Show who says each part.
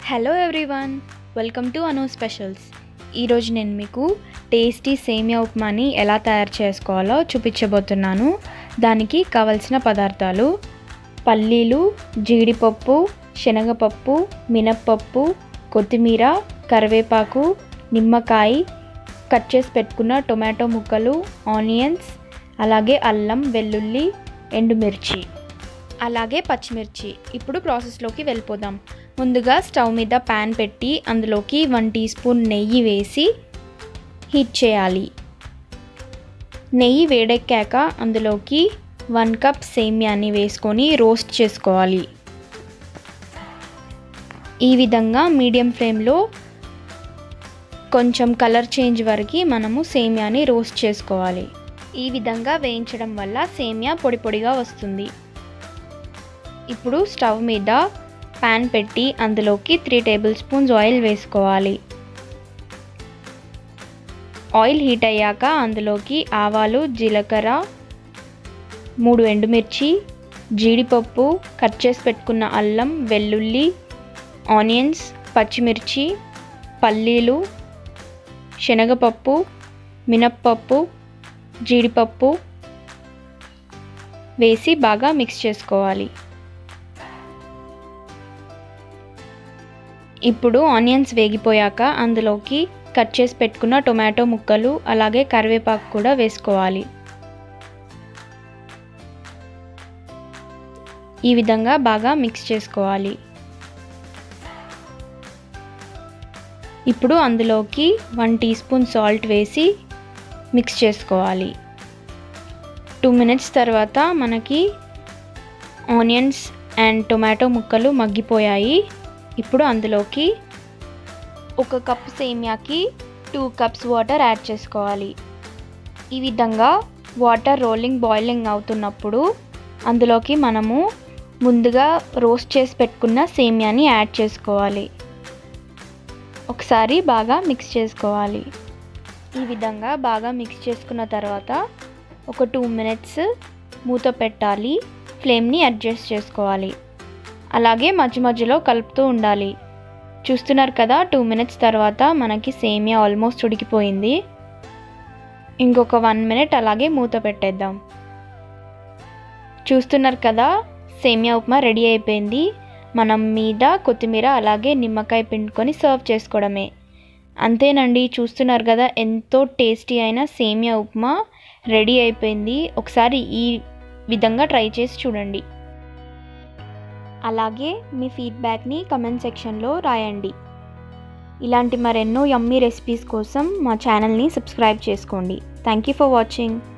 Speaker 1: hello everyone welcome to Anu specials ఈరోజు నేను మీకు టేస్టీ సేమియా ఉప్మాని ఎలా తయారు చేసుకోవాలో చూపించబోతున్నాను దానికి కావలసిన పదార్థాలు పల్లీలు జీడిపప్పు శనగపప్పు మినప్పప్పు కొత్తిమీర కరివేపాకు నిమ్మకాయ కట్ చేసి పెట్టుకున్న టొమాటో ముక్కలు ఆనియన్స్ అలాగే అల్లం వెల్లుల్లి ఎండుమిర్చి అలాగే పచ్చిమిర్చి ఇప్పుడు ప్రాసెస్లోకి వెళ్ళిపోదాం ముందుగా స్టవ్ మీద ప్యాన్ పెట్టి అందులోకి వన్ టీ స్పూన్ నెయ్యి వేసి హీట్ చేయాలి నెయ్యి వేడెక్కాక అందులోకి వన్ కప్ సేమియాని వేసుకొని రోస్ట్ చేసుకోవాలి ఈ విధంగా మీడియం ఫ్లేమ్లో కొంచెం కలర్ చేంజ్ వరకు మనము సేమియాని రోస్ట్ చేసుకోవాలి ఈ విధంగా వేయించడం వల్ల సేమియా పొడి పొడిగా వస్తుంది ఇప్పుడు స్టవ్ మీద ప్యాన్ పెట్టి అందులోకి త్రీ టేబుల్ స్పూన్స్ ఆయిల్ వేసుకోవాలి ఆయిల్ హీట్ అయ్యాక అందులోకి ఆవాలు జీలకర్ర మూడు ఎండుమిర్చి జీడిపప్పు కట్ చేసి పెట్టుకున్న అల్లం వెల్లుల్లి ఆనియన్స్ పచ్చిమిర్చి పల్లీలు శనగపప్పు మినప్పప్పు జీడిపప్పు వేసి బాగా మిక్స్ చేసుకోవాలి ఇప్పుడు ఆనియన్స్ వేగిపోయాక అందులోకి కట్ చేసి పెట్టుకున్న టొమాటో ముక్కలు అలాగే కరివేపాకు కూడా వేసుకోవాలి ఈ విధంగా బాగా మిక్స్ చేసుకోవాలి ఇప్పుడు అందులోకి వన్ టీ స్పూన్ సాల్ట్ వేసి మిక్స్ చేసుకోవాలి టూ మినిట్స్ తర్వాత మనకి ఆనియన్స్ అండ్ టొమాటో ముక్కలు మగ్గిపోయాయి ఇప్పుడు అందులోకి ఒక కప్ సేమియాకి టూ కప్స్ వాటర్ యాడ్ చేసుకోవాలి ఈ విధంగా వాటర్ రోలింగ్ బాయిలింగ్ అవుతున్నప్పుడు అందులోకి మనము ముందుగా రోస్ట్ చేసి పెట్టుకున్న సేమియాని యాడ్ చేసుకోవాలి ఒకసారి బాగా మిక్స్ చేసుకోవాలి ఈ విధంగా బాగా మిక్స్ చేసుకున్న తర్వాత ఒక టూ మినిట్స్ మూత పెట్టాలి ఫ్లేమ్ని అడ్జస్ట్ చేసుకోవాలి అలాగే మధ్య మధ్యలో కలుపుతూ ఉండాలి చూస్తున్నారు కదా టూ మినిట్స్ తర్వాత మనకి సేమియా ఆల్మోస్ట్ ఉడికిపోయింది ఇంకొక వన్ మినిట్ అలాగే మూత పెట్టేద్దాం చూస్తున్నారు కదా సేమియా ఉప్మా రెడీ అయిపోయింది మనం మీద కొత్తిమీర అలాగే నిమ్మకాయ పిండుకొని సర్వ్ చేసుకోవడమే అంతేనండి చూస్తున్నారు కదా ఎంతో టేస్టీ అయిన సేమియా ఉప్మా రెడీ అయిపోయింది ఒకసారి ఈ విధంగా ట్రై చేసి చూడండి అలాగే మీ ఫీడ్బ్యాక్ని కమెంట్ సెక్షన్లో రాయండి ఇలాంటి మరెన్నో యమ్మీ రెసిపీస్ కోసం మా ఛానల్ని సబ్స్క్రైబ్ చేసుకోండి థ్యాంక్ యూ ఫర్ వాచింగ్